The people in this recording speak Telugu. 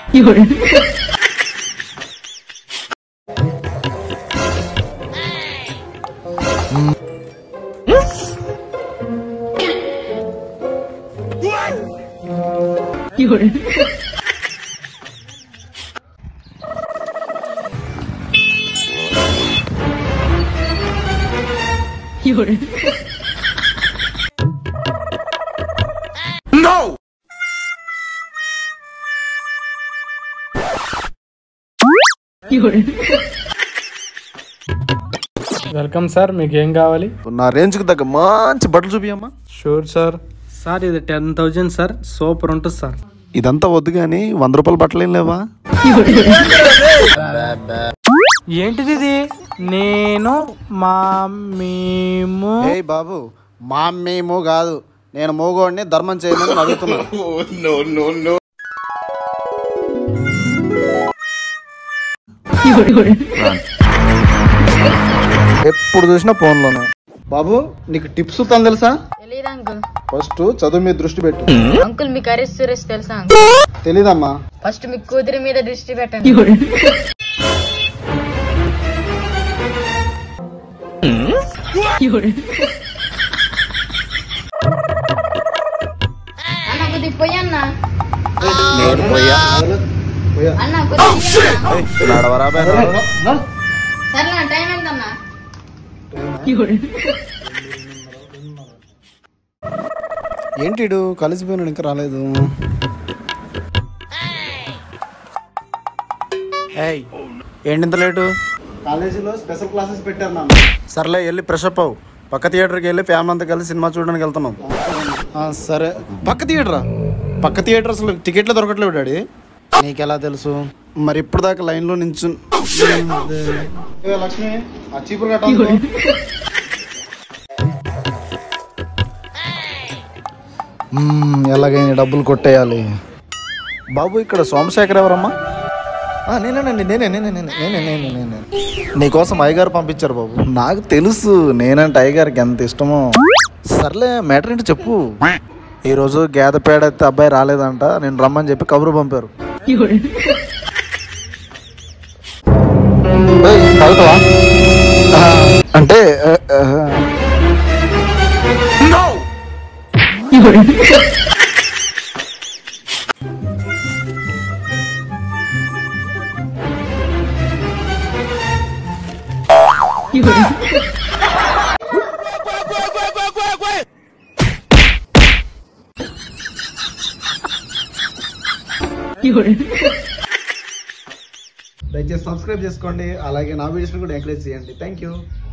有人， 有人， 有人， 有人， వెల్కమ్ సార్ మీకు ఏం కావాలి నా రేంజ్కి తగ్గ మంచి బట్టలు చూపియమ్మా షూర్ సార్ సార్ ఇది టెన్ థౌజండ్ సార్ సూపర్ ఉంటుంది సార్ ఇదంతా వద్దు కానీ వంద రూపాయల బట్టలు ఏం లేవా 有人， ఏంటిది ఇది నేను మా మేము ఏయ్ బాబు మా మేము కాదు నేను మోగోడిని ధర్మం చేయమని అడుగుతున్నాను 有人，有人， ఎప్పుడు చూసినా ఫోన్లోనే బాబు నీకు టిప్స్ తను తెలుసా తెలీదు అంకుల్ ఫస్ట్ చదువు మీద దృష్టి పెట్టు అంకుల్ మీకు అరెస్ట్ సురేష్ తెలుసా అంకుల్ తెలీదమ్మా ఫస్ట్ మీ కూతురి మీద దృష్టి పెట్టండి 有人，有人， అన్న కొద్దిగా పోయి అన్న నేను పోయా పోయా అన్న కొద్దిగా పోయి అన్న. నడవరా బే, నడవరా. సర్లే టైం ఎంత అన్న 有人， ఏంటి ఈడు? కలిసిపోయినాడు ఇంకా రాలేదు ఏయ్ ఏంటి ఇంత లేటు కాలేజీలో స్పెషల్ క్లాసెస్ పెట్టారు నాన్న సర్లే వెళ్ళి ఫ్రెష్ అప్ అవు పక్క థియేటర్కి వెళ్ళి ఫ్యామిలీ అంతా కలిసి సినిమా చూడడానికి వెళ్తున్నాం ఆ, సరే పక్క థియేటరా పక్క థియేటర్ అసలు టికెట్లు దొరకట్లేవు డాడీ నీకెలా తెలుసు మరి ఇప్పుడు దాకా లైన్లో నించు లక్ష్మి ఆ చీపురు 有人， మ్మ్, ఎలాగైనా డబ్బులు కొట్టేయాలి బాబు ఇక్కడ సోమశేఖర్ ఎవరమ్మా ఆ, నేనేనండి నేనే నేనే నేనే నేనే నేనే నేనే నీకోసం అయ్యగారు పంపించారు బాబు నాకు తెలుసు నేనంటే అయ్యగారికి ఎంత ఇష్టమో సర్లే మ్యాటర్ ఏంటి చెప్పు ఈరోజు గేదె పేడ అయితే అబ్బాయి రాలేదంట నేను రమ్మని చెప్పి కబురు పంపారు 有人， ఏయ్, తాగుతావా? ఆ, అంటే ఆ, ఆ, 有人， 有人， 有人， దయచేసి సబ్స్క్రైబ్ చేసుకోండి అలాగే నా వీడియోస్ని కూడా ఎంకరేజ్ చేయండి థ్యాంక్ యూ